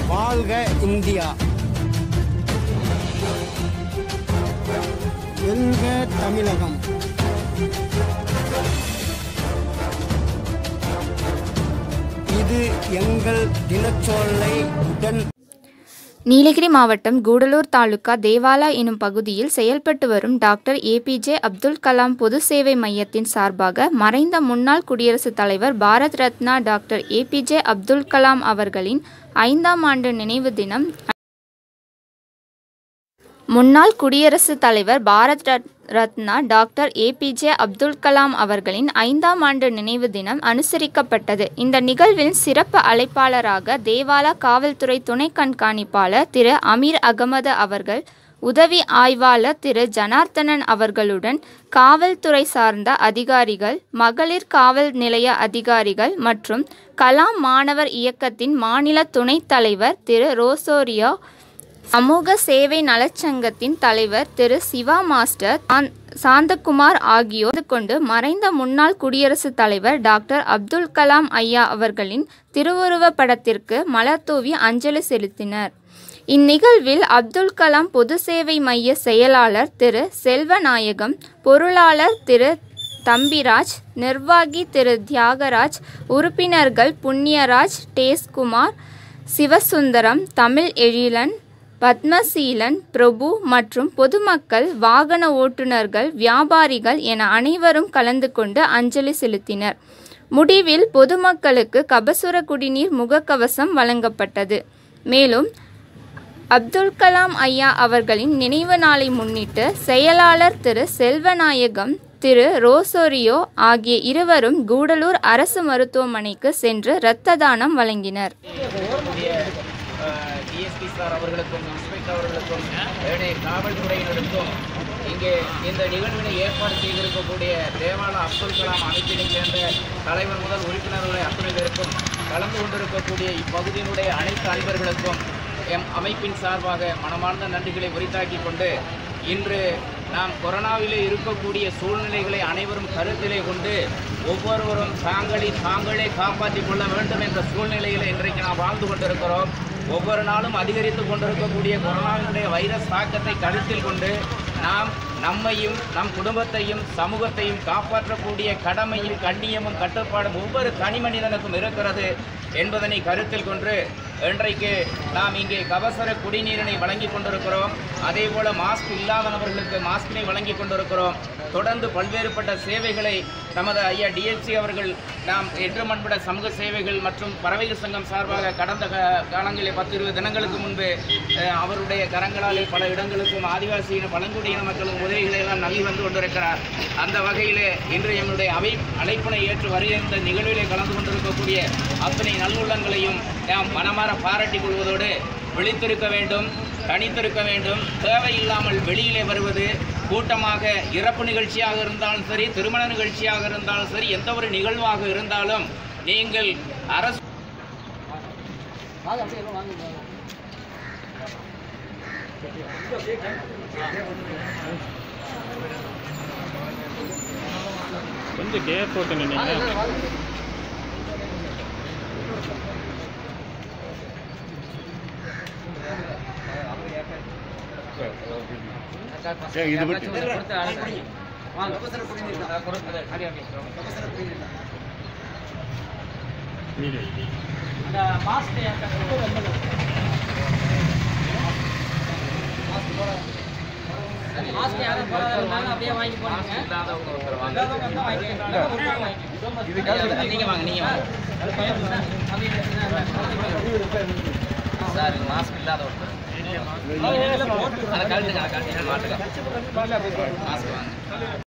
வாழ்க இந்தியா வெல்க தமிழகம் இது எங்கள் தினச்சோலை உடன் நீலகிரி மாவட்டம் கூடலூர் தாலுகா தேவாலா எனும் பகுதியில் செயல்பட்டு வரும் டாக்டர் ஏபிஜே அப்துல் கலாம் பொது சேவை மையத்தின் சார்பாக மறைந்த முன்னாள் குடியரசுத் தலைவர் பாரத் ரத்னா டாக்டர் ஏபிஜே அப்துல் கலாம் அவர்களின் ஐந்தாம் ஆண்டு நினைவு தினம் முன்னாள் குடியரசுத் தலைவர் பாரத் ரத்- ரத்னா டாக்டர் ஏபிஜே அப்துல் கலாம் அவர்களின் ஐந்தாம் ஆண்டு நினைவு தினம் அனுசரிக்கப்பட்டது இந்த நிகழ்வின் சிறப்பு அழைப்பாளராக தேவாலா காவல்துறை துணை கண்காணிப்பாளர் திரு அமீர் அகமது அவர்கள் உதவி ஆய்வாளர் திரு ஜனார்த்தனன் அவர்களுடன் காவல்துறை சார்ந்த அதிகாரிகள் மகளிர் காவல் நிலைய அதிகாரிகள் மற்றும் கலாம் மாணவர் இயக்கத்தின் மாநில துணைத் தலைவர் திரு ரோசோரியோ சமூக சேவை நலச்சங்கத்தின் தலைவர் திரு சிவா மாஸ்டர் சாந்- சாந்தகுமார் ஆகியோர் கலந்து கொண்டு மறைந்த முன்னாள் குடியரசுத் தலைவர் டாக்டர் அப்துல் கலாம் ஐயா அவர்களின் திருவுருவப் படத்திற்கு மலர்தூவி அஞ்சலி செலுத்தினர் இந்நிகழ்வில் அப்துல் கலாம் பொது சேவை மைய செயலாளர் திரு செல்வநாயகம் பொருளாளர் திரு தம்பிராஜ் நிர்வாகி திரு தியாகராஜ் உறுப்பினர்கள் புண்ணியராஜ் டேஸ்குமார் சிவசுந்தரம் தமிழ் எழிலன் பத்மசீலன் பிரபு மற்றும் பொதுமக்கள் வாகன ஓட்டுநர்கள் வியாபாரிகள் என அனைவரும் கலந்து கொண்டு அஞ்சலி செலுத்தினர் முடிவில் பொதுமக்களுக்கு கபசுர குடிநீர் முகக்கவசம் வழங்கப்பட்டது மேலும் அப்துல் கலாம் ஐயா அவர்களின் நினைவு நாளை முன்னிட்டு செயலாளர் திரு செல்வநாயகம் திரு ரோசோரியோ ஆகிய இருவரும் கூடலூர் அரசு மருத்துவமனைக்கு சென்று இரத்த தானம் வழங்கினர் டிஎஸ்பி சார் அவர்களுக்கும் இன்ஸ்பெக்டர் அவர்களுக்கும் ஏனைய காவல்துறையினருக்கும் இங்கே இந்த நிகழ்வினை ஏற்பாடு செய்திருக்கக்கூடிய தேவாலா அப்துல் கலாம் அமைப்பினைச் சேர்ந்த தலைவர் முதல் உறுப்பினர்களுடைய அத்தனை பேருக்கும் கலந்து கொண்டிருக்கக்கூடிய இப்பகுதியினுடைய அனைத்து அன்பர்களுக்கும் எம் அமைப்பின் சார்பாக மனமார்ந்த நன்றிகளை உரித்தாக்கிக் கொண்டு இன்று நாம் கொரோனாவிலே இருக்கக்கூடிய சூழ்நிலைகளை அனைவரும் கருத்திலே கொண்டு ஒவ்வொருவரும் தாங்களை தாங்களே காப்பாற்றிக் கொள்ள வேண்டும் என்ற சூழ்நிலையில் இன்றைக்கு நாம் வாழ்ந்து கொண்டிருக்கிறோம் ஒவ்வொரு நாளும் அதிகரித்து கொண்டிருக்கக்கூடிய கொரோனாவினுடைய வைரஸ் தாக்கத்தை கருத்தில் கொண்டு நாம் நம்மையும் நம் குடும்பத்தையும் சமூகத்தையும் காப்பாற்றக்கூடிய கடமையும் கண்ணியமும் கட்டுப்பாடும் ஒவ்வொரு தனி மனிதனுக்கும் இருக்கிறது என்பதனை கருத்தில் கொண்டு இன்றைக்கு நாம் இங்கே கபசர குடிநீரினை வழங்கி கொண்டிருக்கிறோம் அதே போல மாஸ்க் இல்லாதவர்களுக்கு மாஸ்கினை வழங்கி கொண்டிருக்கிறோம் தொடர்ந்து பல்வேறுபட்ட சேவைகளை நமது ஐயா டிஎஸ்சி அவர்கள் நாம் எட்டு மண்பட சமூக சேவைகள் மற்றும் பறவைகள் சங்கம் சார்பாக கடந்த கா- காலங்களில் பத்து இருபது தினங்களுக்கு முன்பு அஹ், அவருடைய கரங்களாலே பல இடங்களுக்கும் ஆதிவாசியின பழங்குடியின மக்களும் உதவிகளை எல்லாம் நல்கி வந்து கொண்டிருக்கிறார் அந்த வகையிலே இன்று எங்களுடைய அவை அழைப்பினை ஏற்று வருகின்ற நிகழ்விலே கலந்து கொண்டிருக்கக்கூடிய அத்தனை நல்லுள்ளங்களையும் நாம் மனமாற பாராட்டிக் கொள்வதோடு விழித்திருக்க வேண்டும் தனித்திருக்க வேண்டும் தேவையில்லாமல் வெளியிலே வருவது கூட்டமாக இறப்பு நிகழ்ச்சியாக இருந்தாலும் சரி திருமண நிகழ்ச்சியாக இருந்தாலும் சரி எந்த ஒரு நிகழ்வாக இருந்தாலும் நீங்கள் அரசு கொஞ்சம் கேப் போட்டு நின்னீங்க இது மட்டும் இல்லாதவங்க ஒருத்தர் வாங்க நீங்க வாங்க நீங்க வாங்க சார் மாஸ்க் இல்லாத ஒருத்தர் அதை கழட்டுங்க அதை கழட்டுங்க மாட்டுங்க மாஸ்க் வாங்க